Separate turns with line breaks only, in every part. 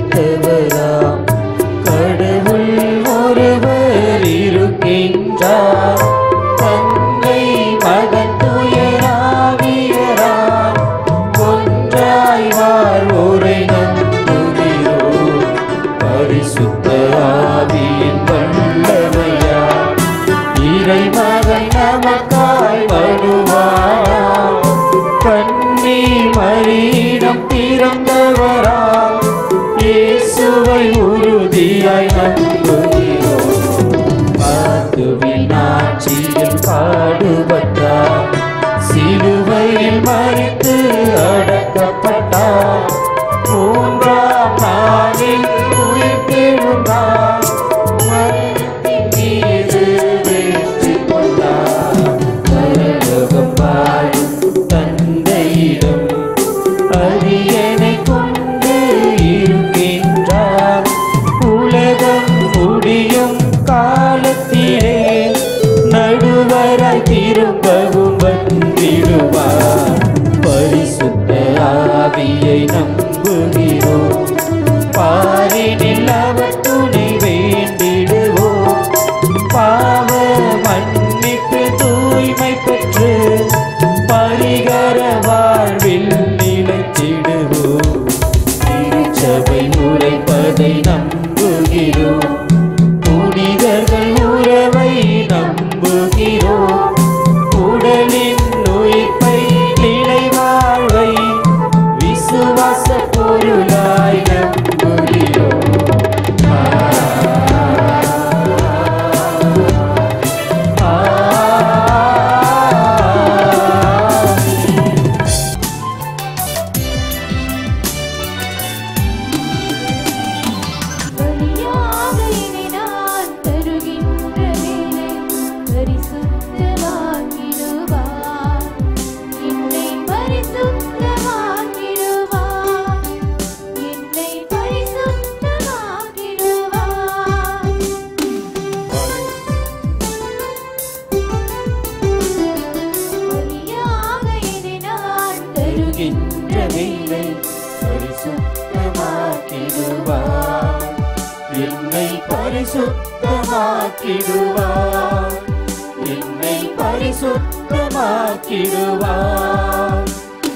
படைத்தவராம் கடவுள் ஒருவர் இருக்கின்றார் தந்தை மகன் துயராவியரார் ஒன்றாய் வாழ்வோரை நம்புகிறோம் பரிசுத்த ஆவியின் வல்லமையா இறைமகன் நமக்காய் வருவாராம் கண்ணி மறியிடம் பிறந்தவரா இயேசுவை உறுதியாய் நம்புகிறோம் பாதுவில் நாட்சியில் பாடுபட்டார் சிலுவையில் மறித்து அடக்கப்பட்டார் மூன்றாம் நாளில் உயிர்த்தெழுந்தார் மரணத்தின் மீது வெற்றி கொண்டார் பரலோகம் வாழும் தந்தையிடம் அரியணை கொண்டு இருக்கின்றார் உலகம் முடியும் காலத்திலே நடுவராய் திரும்பவும் வந்திடுவார் பரிசுத்த ஆவியை நம்புகிறோம் பாரினில் அவர் துணை வேண்டிடுவோம் பாவ மன்னிப்பு தூய்மை பெற்று பரிகர வாழ்வில் நிலைத்திடுவோம் திருச்சபை உரைப்பதை நம்புகிறோம் புனிதர்கள் உறவை நம்புகிறோம் உடலின் உயிர்ப்பை நிலை வாழ்வை விசுவாச பொருளாய் நம்புகிறோம் ஆ, ஆ, ஆ.
பலியாக இனி நான் தருகின்ற வேலை பரிசுத்தமாக்கிடுவார். என்னை பரிசுத்தமாக்கிடுவார். என்னை பரிசுத்தமாக்கிடுவார். பலியாக இனி நான் தருகின்ற வேலை
பரிசுத்தமாக்கிடுவார் என்னை பரிசுத்தமாக்கிடுவார் என்னை பரிசுத்தமாக்கிடுவார்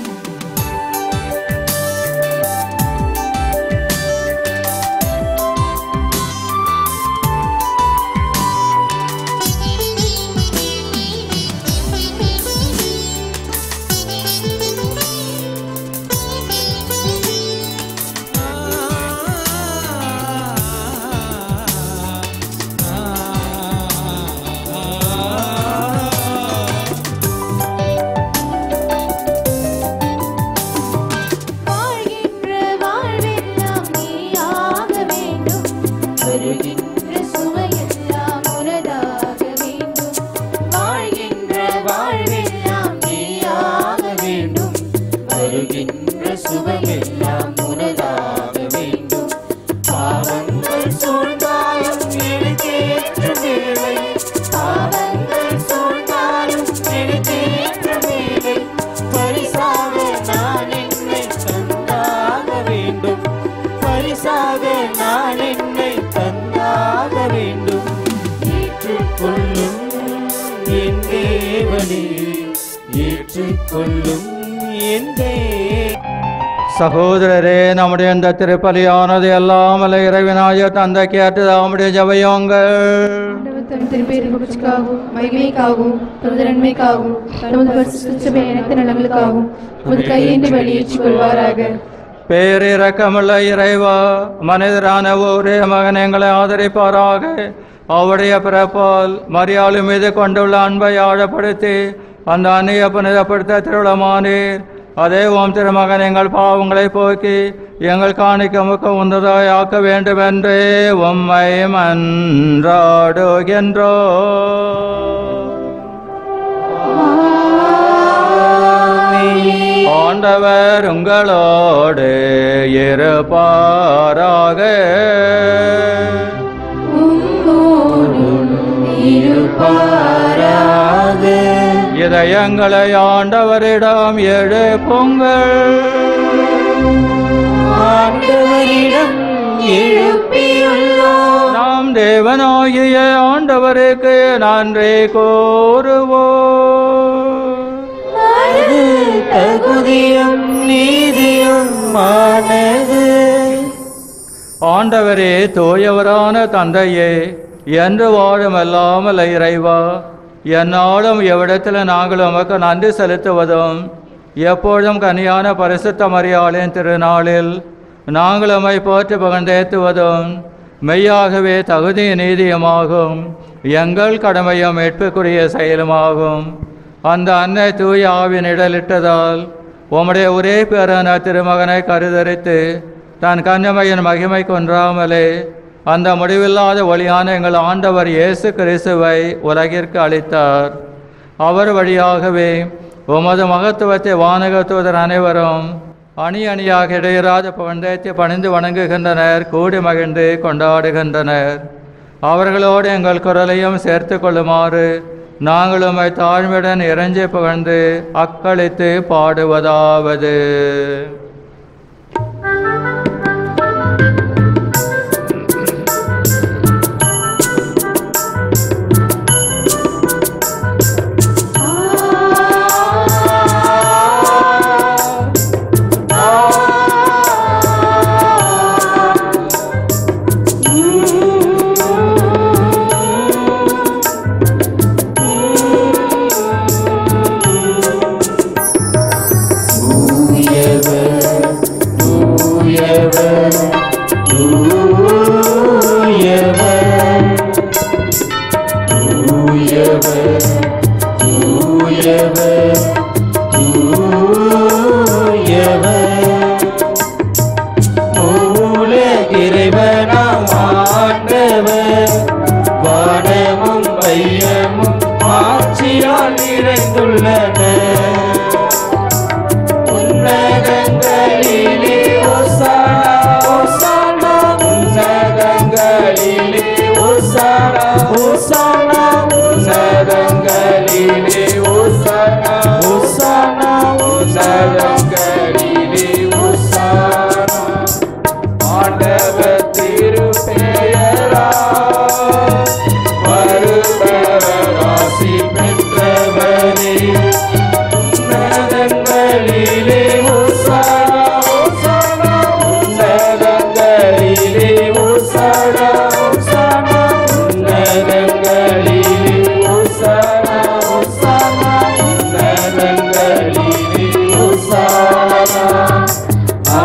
வாழ்கின்ற வாழ்வெல்லாம் நீயாக வேண்டும் வருகின்ற சுவையெல்லாம் உனதாக வேண்டும் வாழ்கின்ற வாழ்வெல்லாம் நீயாக வேண்டும்
வருகின்ற சுவையெல்லாம் உனதாக வேண்டும் பாவங்கள் சூழ்ந்தாலும் எனக்கேற்றும் வேலை பாவங்கள் சூழ்ந்தாலும் எனக்கேற்றும் வேலை பரிசாக நான் என்னை தந்தாக வேண்டும் பரிசாக நான் என்னை தந்தாக வேண்டும் ஏற்றுக்கொள்ளும் என் தேவனே ஏற்றுக்கொள்ளும் என் தேவ
சகோதரரே நம்முடைய இந்த திருப்பலியானது எல்லாம் அல்ல இறைவனாய தந்தைக்கு ஏற்றது நம்முடைய ஜபயோங்கள்
ஆண்டவர் தம் திருப்பேரின் புகழ்ச்சிக்காகவும் மகிமைக்காகவும் தமது நன்மைக்காகவும் தமது பரிசுத்த அனைத்து நலங்களுக்காகவும் உமது கையேந்தி வெளியேற்றிக் கொள்வாராக
பேரிரக்கமுள்ள இறைவா மனிதரான ஒரே மகன் எங்களை ஆதரிப்பாராக அவருடைய பிறப்பால் மரியாதை மீது கொண்டுள்ள அன்பை ஆழப்படுத்தி அந்த அந்நிய புனிதப்படுத்த திருவிழமானீர் அதே ஓம் திருமகன் எங்கள் பாவங்களை போக்கி எங்கள் காணிக்க முக்க உந்ததாய் ஆக்க வேண்டுமென்றே உம்மை மன்றாடுகின்றோ ஆண்டவர் உங்களோடு இருப்பாராக
இருப்பாராக
இதயங்களை ஆண்டவரிடம் எழுப்புங்கள்
ஆண்டவரிடம் எழுப்பியுள்ளோம்
நாம் தேவனாகிய ஆண்டவருக்கு நன்றி கூறுவோம்
அது தகுதியும் நீதியும் ஆனது
ஆண்டவரே தூயவரான தந்தையே என்று வாழும் அல்லாமல் இறைவா என்னாலும் எவ்விடத்தில் நாங்கள் உமக்கு நன்றி செலுத்துவதும் எப்பொழுதும் கனியான பரிசுத்த மரியாளின் திருநாளில் நாங்கள் உம்மை போற்றி புகழ்ந்தேத்துவதும் மெய்யாகவே தகுதி நீதியுமாகும் எங்கள் கடமையும் மீட்புக்குரிய செயலுமாகும் அந்த அன்னை தூய ஆவின் இடலிட்டதால் உம்முடைய ஒரே பேரான திருமகனை கருதரித்து தன் கன்னிமையின் மகிமை கொன்றாமலே அந்த முடிவில்லாத ஒளியான எங்கள் ஆண்டவர் இயேசு கிறிஸ்துவை உலகிற்கு அளித்தார் அவர் வழியாகவே உமது மகத்துவத்தை வானக தூதர் அனைவரும் அணி அணியாக இடையராத புகழ்ந்தேத்தி பணிந்து வணங்குகின்றனர் கூடி மகிழ்ந்து கொண்டாடுகின்றனர் அவர்களோடு எங்கள் குரலையும் சேர்த்து கொள்ளுமாறு நாங்கள் உம்மை தாழ்மையுடன் இறைஞ்சி புகழ்ந்து அக்களித்து பாடுவதாவது
இறைவனாம் ஆண்டவர் வானமும் மையமும் ஆட்சியால் நிறைந்துள்ளன உன்னதங்களிலே ஓசானா ஓசானா உன்னதங்களிலே ஓசானா ஓசானா உன்னதங்களிலே ஓசானா ஓசானா உன்னதங்களிலே ஓசானா ஆண்டவர் திருப்பெயரா வருபவர் ஆசி பெற்றவரே உன்னதங்களிலே ஓசானா ஓசானா உன்னதங்களிலே ஓசானா ஓசானா உன்னதங்களிலே ஓசானா ஓசானா உன்னதங்களிலே ஓசானா ஆ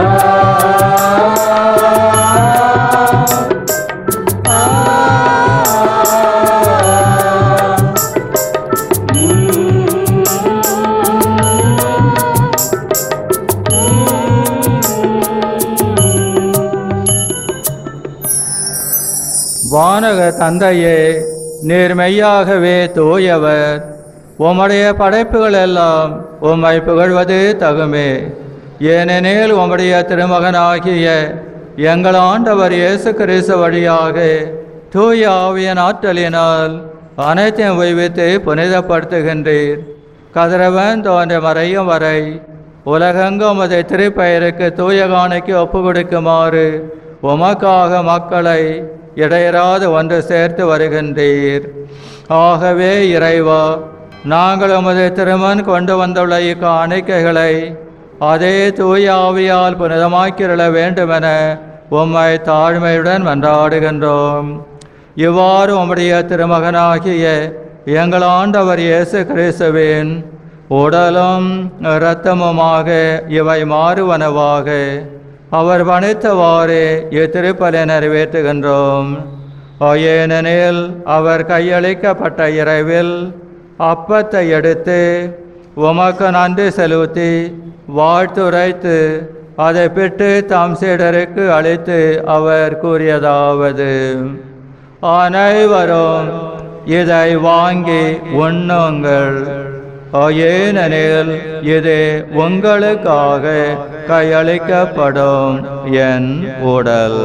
வானக தந்தையே நீர் மெய்யாகவே தூயவர் உம்முடைய படைப்புகள் எல்லாம் உம்மை புகழ்வது தகுமே ஏனெனில் உம்முடைய திருமகனாகிய எங்கள் ஆண்டவர் இயேசு கிறிஸ்து வழியாக தூய ஆவியன் ஆற்றலினால் அனைத்தையும் உய்வித்து புனிதப்படுத்துகின்றீர் கதிரவன் தோன்ற மறையும் வரை உலகெங்கும் அதை திருப்பெயருக்கு தூய காணிக்கு ஒப்பு கொடுக்குமாறு உமக்காக மக்களை இடையராது ஒன்று சேர்த்து வருகின்றீர் ஆகவே இறைவா நாங்கள் உமது திருமன் கொண்டு வந்துள்ள இக்காணிக்கைகளை அதே தூய ஆவியால் புனிதமாக்கிருள வேண்டுமென உம்மை தாழ்மையுடன் மன்றாடுகின்றோம் இவ்வாறு உம்முடைய திருமகனாகிய எங்கள் ஆண்டவர் இயேசு கிறிஸ்துவின் உடலும் இரத்தமுமாக இவை மாறுவனவாக அவர் பணித்தவாறே இத்திருப்பலை நிறைவேற்றுகின்றோம் ஏனெனில் அவர் கையளிக்கப்பட்ட இரவில் அப்பத்தை எடுத்து உமக்கு நன்றி செலுத்தி வாழ்த்துரைத்து அதை பெற்று தாம் சீடருக்கு அளித்து அவர் கூறியதாவது அனைவரும் இதை வாங்கி உண்ணுங்கள் ஏனெனில் இது உங்களுக்காக கையளிக்கப்படும் என் உடல்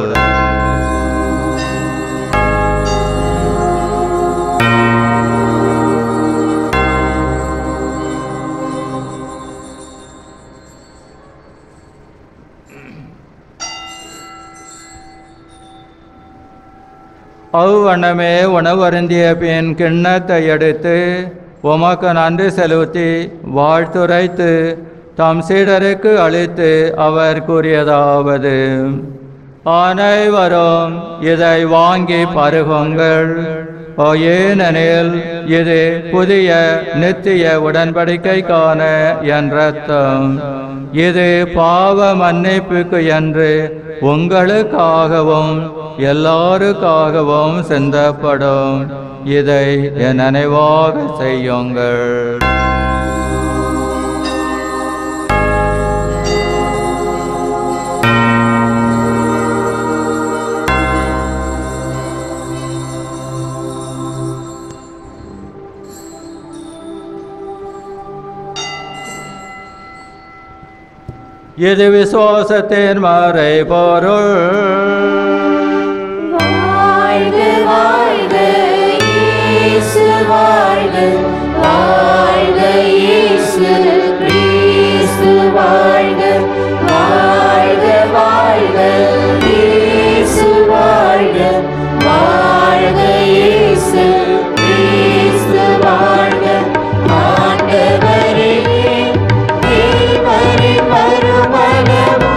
அவ்வண்ணமே உணவருந்திய பின் கிண்ணத்தை எடுத்து உமக்கு நன்றி செலுத்தி வாழ்த்துரைத்து தம் சீடருக்கு அளித்து அவர் கூறியதாவது அனைவரும் இதை வாங்கி பருகுங்கள் ஏனெனில் இது புதிய நித்திய உடன்படிக்கைக்கான என் ரத்தம் இது பாவ மன்னிப்புக்கு என்று உங்களுக்காகவும் எல்லாருக்காகவும் சிந்தப்படும் இதை என் நினைவாக செய்யுங்கள் இது விசுவாசத்தின் மறை பொருள்
வாழ்க வாழ்க இயேசு வாழ்க வாழ்க இயேசு கிறிஸ்து வாழ்க வாழ்க வாழ்க இயேசு வாழ்க வாழ்க இயேசு கிறிஸ்து வாழ்க ஆண்டவரே தேவரே மறுமலமும்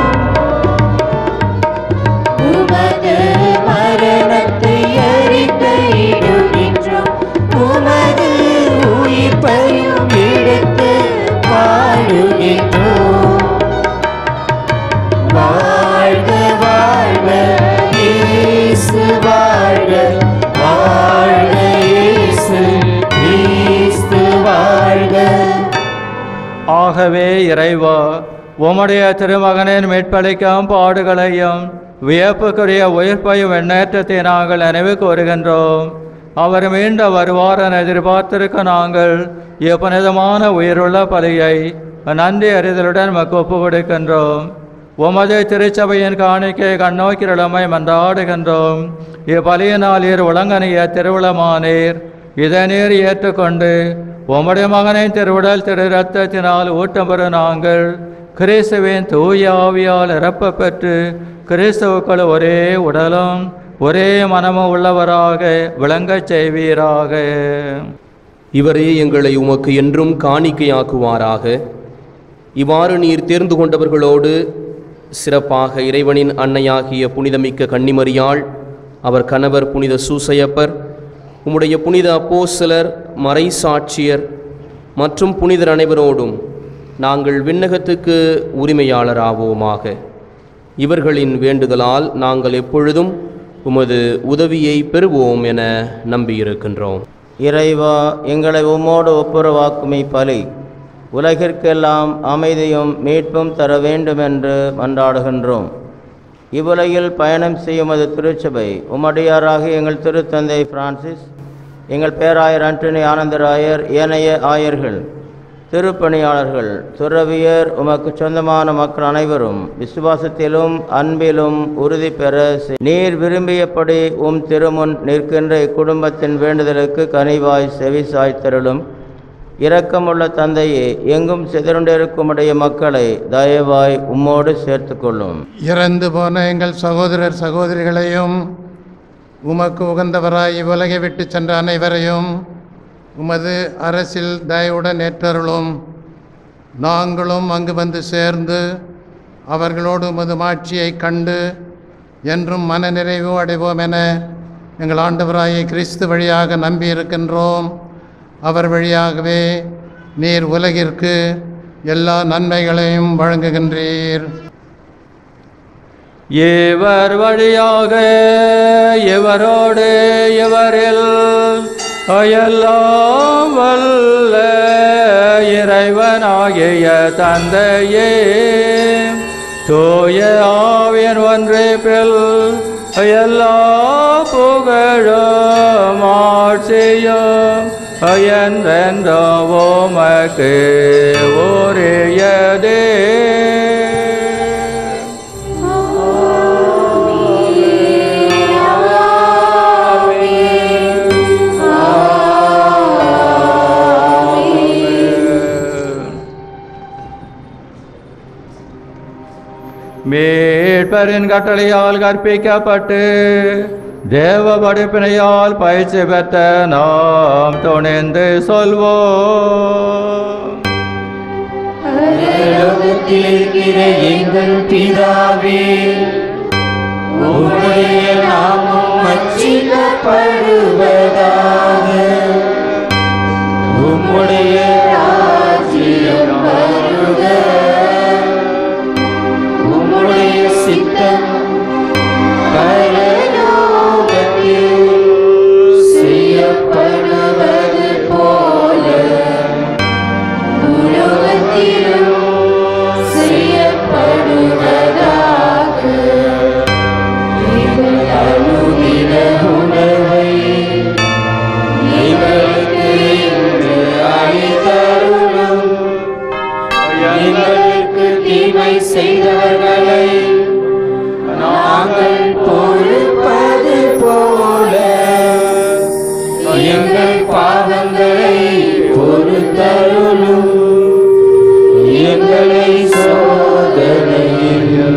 உமது மரணத்தை அறிக்கையிடுகின்றோம் உமது உயிர்ப்பையும் எடுத்து வாழுகின்றோம் வாழ்க வாழ்க இயேசு வாழ்க வாழ்க இயேசு கிறிஸ்து வாழ்க
ஆகவே இறைவா உம்முடைய திருமகனின் மீட்பளிக்கும் பாடுகளையும் வியப்புக்குரிய உயிர்ப்பையும் எண்ணேற்றத்தை நாங்கள் நினைவு கூறுகின்றோம் அவர் மீண்ட வருவார் என எதிர்பார்த்திருக்க நாங்கள் இப்புனிதமான உயிருள்ள பலியை நன்றி அறிதலுடன் மக்கு ஒப்பு கொடுக்கின்றோம் உமது திருச்சபையின் காணிக்கை கண்ணோக்கிரளமை மன்றாடுகின்றோம் இப்பலியினால் நீர் உலங்கனிய திருவிழமானீர் இதை நீர் ஏற்றுக்கொண்டு உம்முடைய மகனின் திருவுடல் திரு ரத்தத்தினால் ஊட்டம் பெற நாங்கள் கிறிஸ்துவின் தூய ஆவியால் இறப்ப பெற்று கிறிஸ்துவுக்குள் ஒரே உடலும் ஒரே மனமும் உள்ளவராக விளங்கச் செய்வீராக
இவரே எங்களை உமக்கு என்றும் காணிக்கையாக்குவாராக இவ்வாறு நீர் தேர்ந்து கொண்டவர்களோடு சிறப்பாக இறைவனின் அன்னையாகிய புனிதமிக்க கன்னிமரியாள் அவர் கணவர் புனித சூசையப்பர் உம்முடைய புனித அப்போஸ்தலர் மறைசாட்சியர் மற்றும் புனிதர் அனைவரோடும் நாங்கள் விண்ணகத்துக்கு உரிமையாளராவோமாக இவர்களின் வேண்டுதலால் நாங்கள் எப்பொழுதும் உமது உதவியை பெறுவோம் என நம்பியிருக்கின்றோம்
இறைவா எங்களை உம்மோடு ஒப்புரவாக்குமை பலி உலகிற்கெல்லாம் அமைதியும் மீட்பும் தர வேண்டுமென்று மன்றாடுகின்றோம் இவ்வுலகில் பயணம் செய்யும் அது திருச்சபை உமடியாராக எங்கள் திருத்தந்தை பிரான்சிஸ் எங்கள் பேராயர் அன்டனி ஆனந்தராயர் ஏனைய ஆயர்கள் திருப்பணியாளர்கள் துறவியர் உமக்கு சொந்தமான மக்கள் அனைவரும் விசுவாசத்திலும் அன்பிலும் உறுதி பெற செய்- நீர் விரும்பியபடி உம் திருமுன் நிற்கின்ற இக்குடும்பத்தின் வேண்டுதலுக்கு கனிவாய் செவி சாய்த்தருளும் இரக்கமுள்ள தந்தையே எங்கும் சிதறுண்டிருக்கும் உடைய மக்களை தயவாய் உம்மோடு சேர்த்துக்கொள்ளும்
இறந்து போன எங்கள் சகோதரர் சகோதரிகளையும் உமக்கு உகந்தவராய் இவ்வுலகை விட்டு சென்ற அனைவரையும் உமது அரசில் தயவுடன் ஏற்றருளும் நாங்களும் அங்கு வந்து சேர்ந்து அவர்களோடு உமது மாட்சியை கண்டு என்றும் மனநிறைவு அடைவோம் என எங்கள் ஆண்டவராகிய கிறிஸ்து வழியாக நம்பியிருக்கின்றோம் அவர் வழியாகவே நீர் உலகிற்கு எல்லா நன்மைகளையும் வழங்குகின்றீர்
இவர் வழியாக இவரோடு இவரில் எல்லாம் வல்ல இறைவனாகிய தந்தையே தூய ஆவியன் ஒன்றிப்பில் எல்லா புகழும் ஆட்சியும் என்றென்றோ உமக்கு உரியதே மீட்பரின் கட்டளையால் கற்பிக்கப்பட்டு தேவ படிப்பினையால் பயிற்சி பெற்ற நாம் துணிந்து சொல்வோம்
பரலோகத்தில் இருக்கிற எங்கள் பிதாவே உம்முடைய நாமம் அச்சிக்கப்படுவதாக உம்முடைய ராஜ்யம் வருக உம்முடைய சித்தம் பரலோகத்தில் செய்யப்படுவது போல உலகத்திலும் செய்யப்படுவதாக எங்கள் அனுதின உணவை எங்களுக்கு இன்று அளித்தருளும் எங்களுக்கு தீமை செய்தவர்களை நாங்கள் பொறுப்பது போல எங்கள் பாவங்களை பொறுத்தருளும் எங்களை சோதனையில்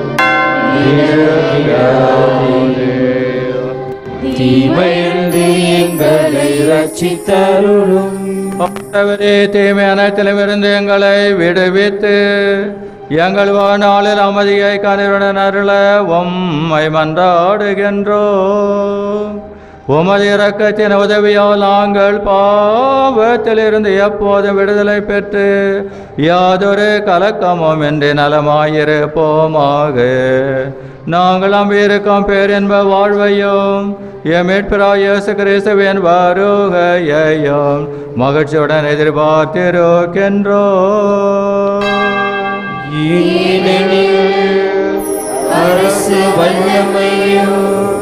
தீமையிலிருந்து எங்களை ரட்சித்தருளும்
ஆண்டவரே தீமை அனைத்திலுமிருந்து எங்களை விடுவித்து எங்கள் வாழ்நாளில் அமைதியை கனிவுடன் அருள உம்மை மன்றாடுகின்றோம் உமது இரக்கத்தின் உதவியால் நாங்கள் பாவத்திலிருந்து எப்போதும் விடுதலை பெற்று யாதொரு கலக்கமும் இன்றி நலமாயிருப்போமாக நாங்கள் நம்பியிருக்கும் பேரின்ப வாழ்வையும் எம் மீட்பராய் இயேசு கிறிஸ்துவின் வருகையையும் மகிழ்ச்சியுடன் எதிர்பார்த்திருக்கின்றோம்
ஏனெனில் அரசு வல்லமையும்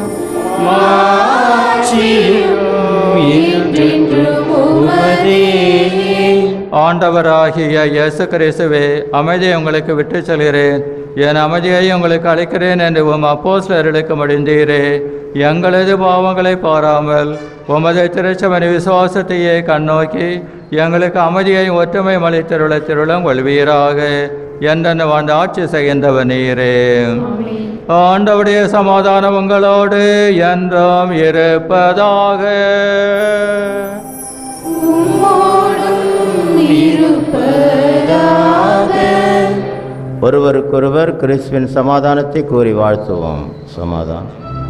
மாட்சியும் என்றென்றும் உமதே
ஆண்டவராகிய இயேசு கிறிஸ்துவே அமைதியை உங்களுக்கு விட்டுச் செல்கிறேன் என் அமைதியை உங்களுக்கு அளிக்கிறேன் என்று உம் அப்போஸ்லர்களுக்கு முடிந்தீரே எங்களது பாவங்களை பாராமல் உமது திருச்சபனி விசுவாசத்தையே கண்ணோக்கி எங்களுக்கு அமைதியை ஒற்றுமை அளித்திருள திருளம் கொள்வீராக என்றென்று வாழ்ந்து ஆட்சி செய்கின்றவர் நீரே ஆண்டவுடைய சமாதானம் உங்களோடு என்றும் இருப்பதாக
ஒருவருக்கொருவர் கிறிஸ்துவின் சமாதானத்தை கூறி வாழ்த்துவோம் சமாதானம்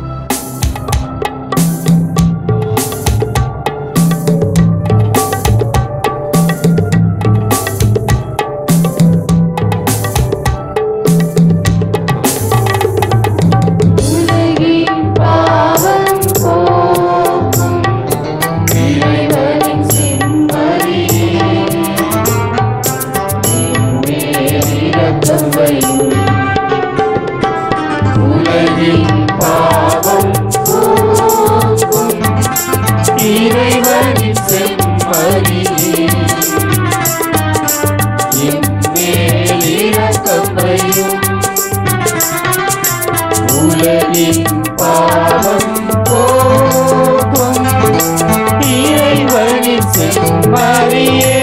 உலகின் பாவம் போக்கும் இறைவனின் செம்மறியே என்மேல் இரக்கம் வையும். உலகின் பாவம் போக்கும் இறைவனின் செம்மறியே என்மேல் இரக்கம் வையும் உலகின் பாவம் போக்கும் இறைவனின் செம்மறியே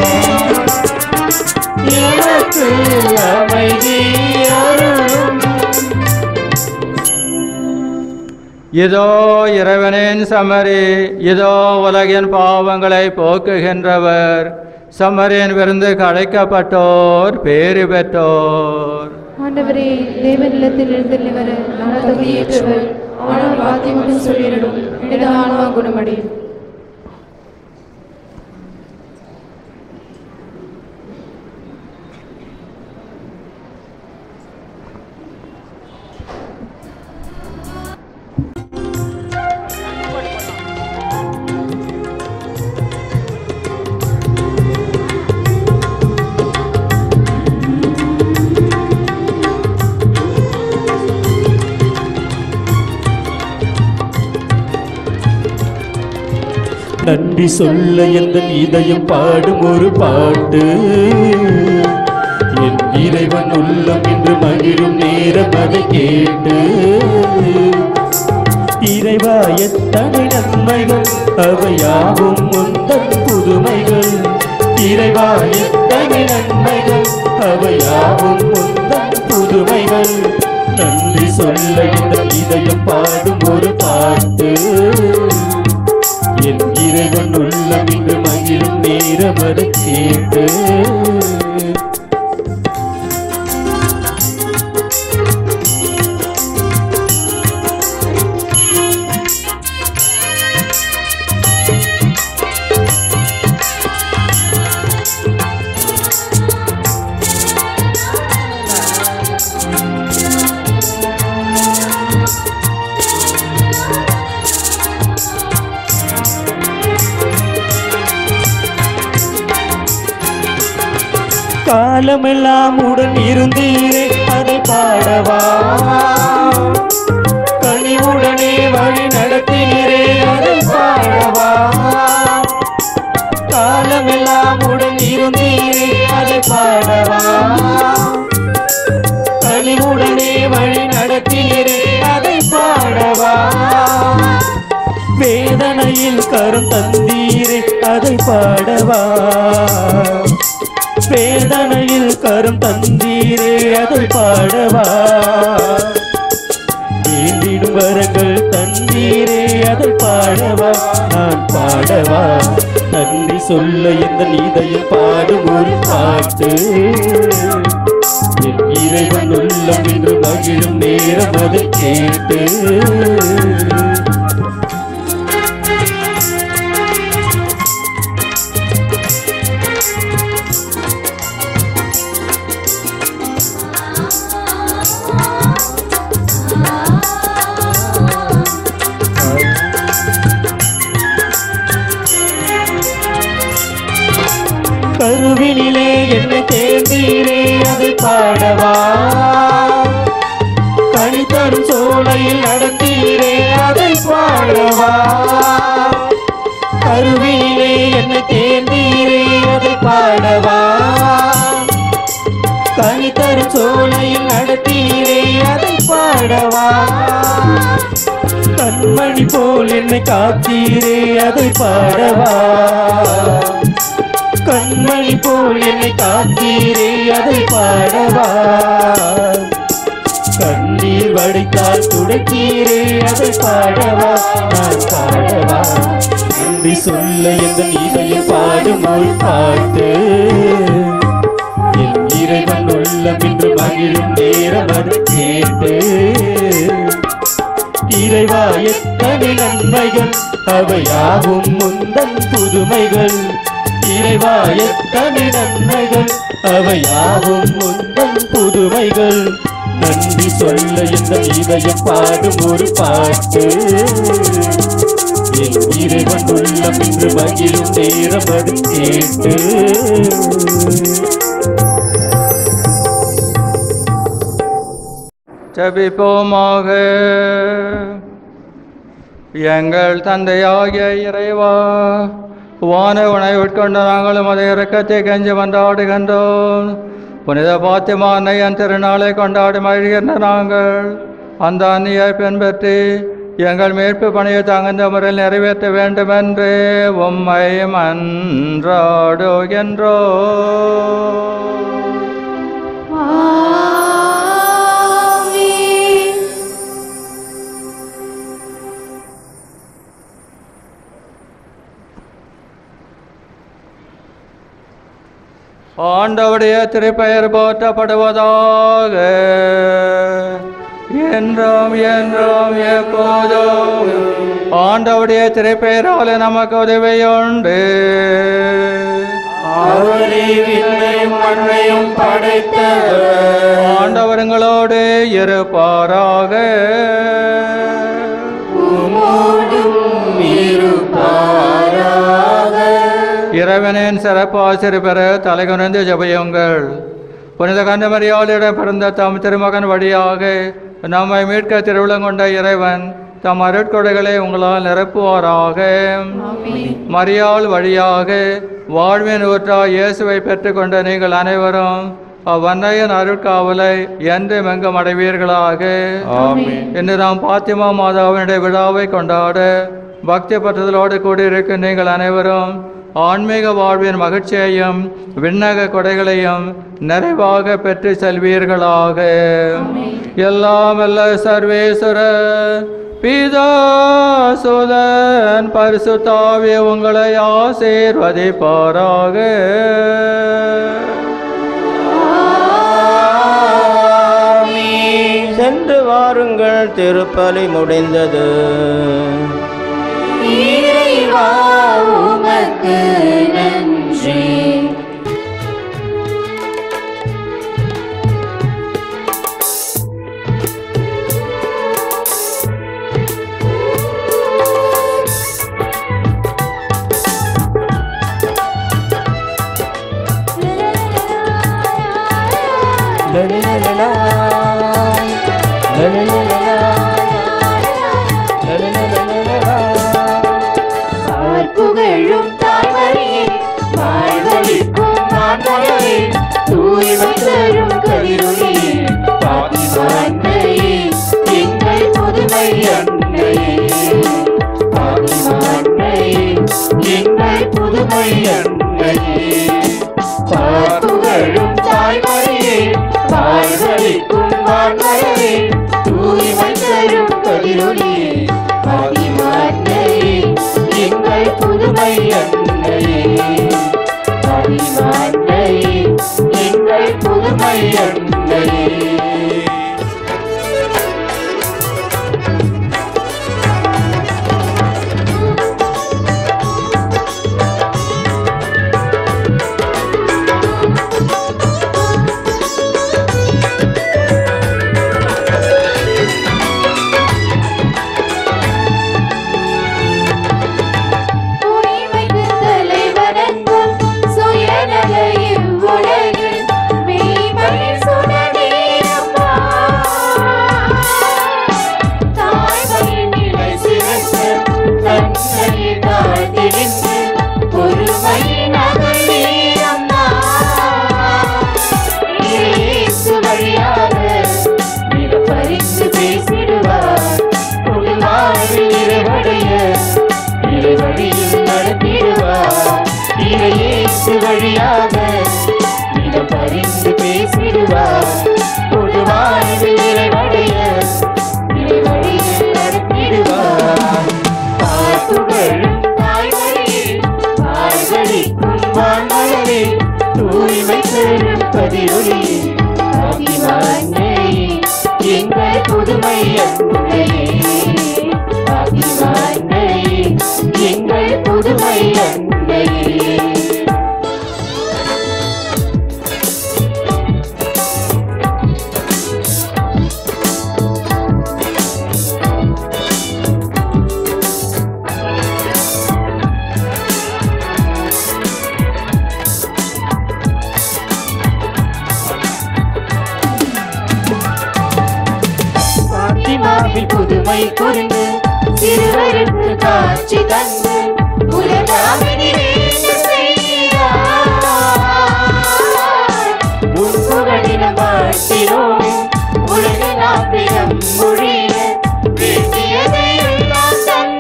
எனக்கு அமைதி அருளும்
இதோ இறைவனின் சமரி இதோ உலகின் பாவங்களை போக்குகின்றவர் சமரின் விருந்து அழைக்கப்பட்டோர் பேறு பெற்றோர்
ஆண்டவரே தேவநிலத்தில் எழுந்தள்ளி வர நான் தகுதியேற்றவர் ஆனால் வார்த்தை மட்டும் சொல்லிடணும் எனது ஆன்மா குணமடையும்
நன்றி சொல்ல எந்த இதயம் பாடும் ஒரு பாட்டு என் இறைவன் உள்ளம் இன்று மகிழும் நேரம் அதை கேட்டு இறைவா எத்தனை நன்மைகள் அவையாவும் முந்தன் புதுமைகள் இறைவா எத்தனை நன்மைகள் அவையாவும் முந்தன் புதுமைகள் நன்றி சொல்ல இந்த இதயம் பாடும் ஒரு பாட்டு காலமெல்லாம் உடன் இருந்தீரே அதை பாடவா கனிவுடனே வழி நடத்தினீரே அதை பாடவா காலமெல்லாம் உடன் இருந்தீரே அதை பாடவா கனிவுடனே வழி நடத்தினீரே அதை பாடவா வேதனையில் கரும் தந்தீரே அதை பாடவா வேதனையில் கரும் தந்தீரே அதை பாடவா வேண்டிடும் வரங்கள் தந்தீரே அதை பாடவா நான் பாடவா நன்றி சொல்ல இந்த நீதையில் பாடும் ஒரு பாட்டு என் இறைவன் உள்ளம் என்று மகிழும் நேரம் அதை கேட்டு கருவினிலே என்னை தேர்ந்தீரே அதை பாடவா கனி தரும் சோலையில் நடத்தீரே அதை பாடவா கருவினிலே என்னை தேர்ந்தீரே அதை பாடவா கனி தரும் சோலையில் நடத்தீரே அதை பாடவா கண்மணி போல் என்னை காத்தீரே அதை பாடவா கண்மணி போல் என்னை காத்தீரே அதை பாடவா கண்ணீர் வடித்தால் துடைத்தீரே அதை பாடவா நான் பாடவா நன்றி சொல்ல எந்த நீதையும் பாடும் ஒரு பாட்டு என் இறைவன் உள்ளம் இன்று மகிழும் நேரம் அது கேட்டு இறைவா எத்தனை நன்மைகள் அவையாகும் முந்தன் புதுமைகள் இறைவா எத்தனை நன்மைகள் அவையாகும் முந்தன் புதுமைகள் நன்றி சொல்ல இந்த இதயம் பாடும் ஒரு பாட்டு என் இறைவன் உள்ளம் இன்று மகிழும் நேரம் அது கேட்டு
ஜபிப்போமாக எங்கள் தந்தையாகிய இறைவா வான உணவை உட்கொண்ட நாங்களும் அதை இறக்கத்தை கெஞ்சி கொண்டாடுகின்றோம் புனித பாத்திமா அன்னையன் திருநாளை கொண்டாடி மகிழ்கின்ற நாங்கள் அந்த அன்னியை பின்பற்றி எங்கள் மீட்பு பணியை தகுந்த முறையில் நிறைவேற்ற வேண்டுமென்று உம்மை மன்றாடுகின்றோம் ஆண்டவுடைய திருப்பெயர் போற்றப்படுவதாக என்றும் என்றும் எப்போதும் ஆண்டவுடைய திருப்பெயரால் நமக்கு உதவியுண்டு
அவரே விண்ணையும் மண்ணையும் படைத்த
ஆண்டவருங்களோடு இருப்பாராக இறைவனின் சிறப்பு ஆசிரியர் பெற தலைகுனிந்து ஜெபியுங்கள் புனித கண்டமரியாளிடம் பிறந்த தம் திருமகன் வழியாக நம்மை மீட்க திருவிழம் கொண்ட இறைவன் தம் அருட்கொடைகளை உங்களால் நிரப்புவாராக மரியாள் வழியாக வாழ்வின் ஊற்றா இயேசுவை பெற்றுக்கொண்ட நீங்கள் அனைவரும் அவ்வன்னையின் அருட்காவலை என்றும் எங்கும் அடைவீர்களாக இன்று நாம் பாத்திமா மாதாவினுடைய விழாவை கொண்டாட பக்தி பற்றுதலோடு கூடியிருக்கும் நீங்கள் அனைவரும் ஆன்மீக வாழ்வின் மகிழ்ச்சியையும் விண்ணக கொடைகளையும் நிறைவாக பெற்று செல்வீர்களாக எல்லாம் அல்ல சர்வேஸ்வர பிதா சுதன் பரிசுத்தாவிய உங்களை ஆசீர்வதிப்பாராக
சென்று வாருங்கள் திருப்பலி முடிந்தது
இறைவா உமக்கு நன்றி தரும் கதிரொளியே பாத்திமா அன்னையே எங்கள் புதுமை அன்னையே பாத்திமா அன்னையே எங்கள் புதுமை அன்னையே பார்ப்புகழும் தாய்மறியே வாழ்வழிக்கும் வான்மரவே தூய்மை தரும் கதிரொளியே பாத்திமா அன்னையே எங்கள் புதுமை அன்னையே பாத்திமா அன்னையே எங்கள் புதுமை அன்னையே
உரிமைக்கு தலைவணங்கும் சுயநல இவ்வுலகில் மெய்மையில் சுடரேறப்பா. தாய்மையின் நிலை சிறக்க தன்னை தாழ்த்திருந்து பொறுமையின் அகலீரம்மா. இயேசு வழியாக மிக பரிந்து பேசிடுவார் பொதுவாழ்வில் நிறைவடைய இறைவழியில் நடத்திடுவார் இறையேசு வழியாக மிக பரிந்து பேசிடுவார் பொதுவாழ்வில் நிறைவடைய இறைவழியில் நடத்திடுவார் பார்த்துகழும் தாய்மொழியே வாழ்வழிக்கும் வான்மலரே தூய்மை பெறும் பதிரொலியே பாத்திமா அன்னையே எங்கள் புதுமை அன்னையே பாத்திமா அன்னையே எங்கள் புதுமை அன்னையே பாத்திமாவில் புதுமை புரிந்து சிறுவருக்கு காட்சி தந்து உலகாமினி வேண்டு செய்கிறார் உன் புகழினம் வாழ்த்தினோம் உலக நாப்பிடம் மொழிய வேண்டியதை எல்லாம்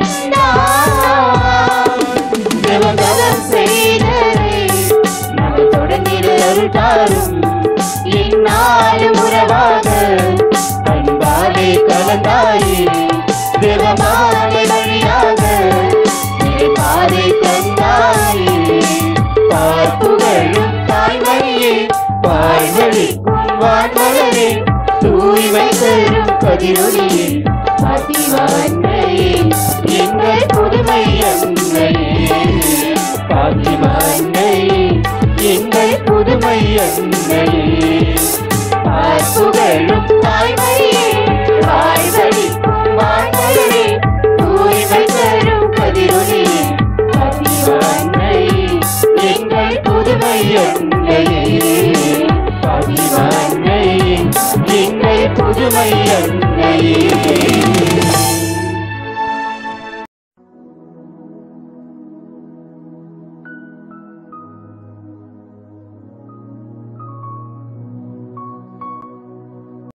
தந்தார் தேவகதம் செய்தரை நம்ம தொடர்ந்திரு அருள்தாரும் இந்நாளும் உறவாக அன்பாலே கலந்தாயே தேவமாலை வழியாக பாதை தந்தாயே பார்ப்புகளும் தாய்மொழியே வாழ்வழிக்கும் வான்மலரே தூய்மை தரும் கதிரொலியே பாத்திமா அன்னையே எங்கள் புதுமை அன்னையே பாத்திமா அன்னையே எங்கள் புதுமை அன்னையே பார்ப்புகளும் தாய்மொழியே வாழ்வழிக்கும் வான்மலரே தூய்மை தரும் கதிரொலியே பாத்திமா அன்னையே எங்கள் புதுமை அன்னையே பாத்திமா அன்னையே எங்கள் புதுமை அன்னையே